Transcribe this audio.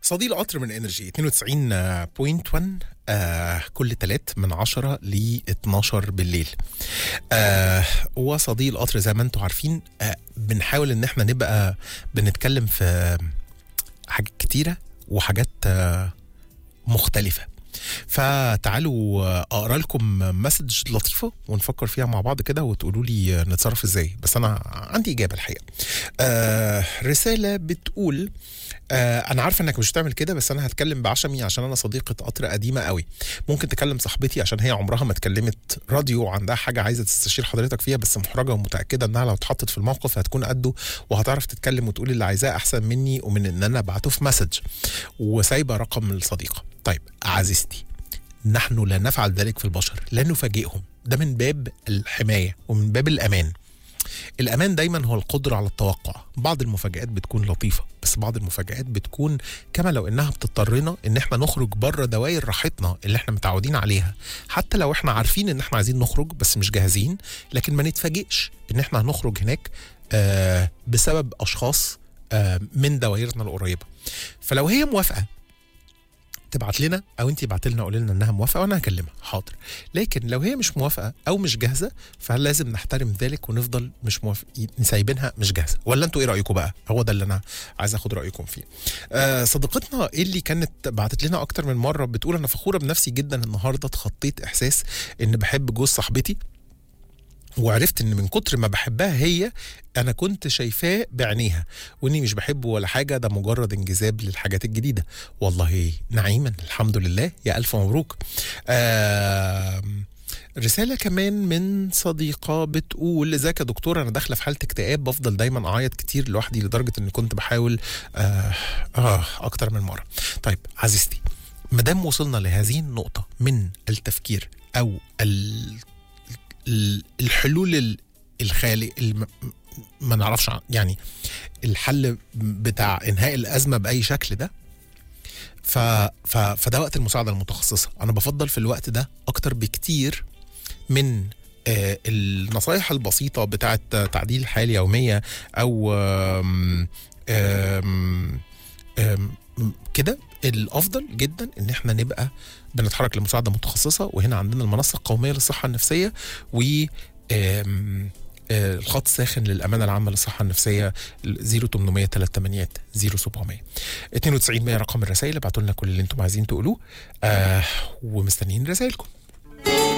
صديق القطر من انرجي 92.1 آه كل تلات من 10 ل 12 بالليل آه وصديق القطر زي ما انتم عارفين آه بنحاول ان احنا نبقى بنتكلم في حاجات كتيرة وحاجات آه مختلفة فتعالوا آه، اقرا لكم مسج لطيفه ونفكر فيها مع بعض كده وتقولوا لي نتصرف ازاي بس انا عندي اجابه الحقيقه آه رساله بتقول آه انا عارفه انك مش هتعمل كده بس انا هتكلم بعشمي عشان انا صديقه قطر قديمه قوي ممكن تكلم صاحبتي عشان هي عمرها ما اتكلمت راديو وعندها حاجه عايزه تستشير حضرتك فيها بس محرجه ومتاكده انها لو اتحطت في الموقف هتكون قده وهتعرف تتكلم وتقول اللي عايزاه احسن مني ومن ان انا ابعته في مسج وسايبه رقم الصديقه طيب عزيزتي نحن لا نفعل ذلك في البشر لا نفاجئهم ده من باب الحمايه ومن باب الامان الامان دايما هو القدره على التوقع بعض المفاجات بتكون لطيفه بس بعض المفاجات بتكون كما لو انها بتضطرنا ان احنا نخرج بره دوائر راحتنا اللي احنا متعودين عليها حتى لو احنا عارفين ان احنا عايزين نخرج بس مش جاهزين لكن ما نتفاجئش ان احنا هنخرج هناك آه بسبب اشخاص آه من دوائرنا القريبه فلو هي موافقه تبعت لنا او انت ابعت لنا قول لنا انها موافقه وانا هكلمها حاضر لكن لو هي مش موافقه او مش جاهزه فلازم نحترم ذلك ونفضل مش موافقين سايبينها مش جاهزه ولا انتوا ايه رايكم بقى هو ده اللي انا عايز اخد رايكم فيه آه صديقتنا اللي كانت بعتت لنا اكتر من مره بتقول انا فخوره بنفسي جدا النهارده اتخطيت احساس ان بحب جوز صاحبتي وعرفت ان من كتر ما بحبها هي انا كنت شايفاه بعينيها واني مش بحبه ولا حاجه ده مجرد انجذاب للحاجات الجديده والله نعيما الحمد لله يا الف مبروك آه رسالة كمان من صديقة بتقول ازيك يا دكتور انا داخلة في حالة اكتئاب بفضل دايما اعيط كتير لوحدي لدرجة اني كنت بحاول آه, اه اكتر من مرة طيب عزيزتي مادام وصلنا لهذه النقطة من التفكير او ال ال- الحلول ال- الخالق الم- ما نعرفش عن- يعني الحل بتاع انهاء الازمه باي شكل ده ف ف فده وقت المساعده المتخصصه انا بفضل في الوقت ده اكتر بكتير من آه، النصايح البسيطه بتاعه تعديل الحياه اليوميه او آم، آم، آم، كده الافضل جدا ان احنا نبقى بنتحرك لمساعده متخصصه وهنا عندنا المنصه القوميه للصحه النفسيه و آم، آه، الخط الساخن للامانه العامه للصحه النفسيه 0800 38 0700 92 100 رقم الرسائل ابعتوا لنا كل اللي انتم عايزين تقولوه آه ومستنيين رسائلكم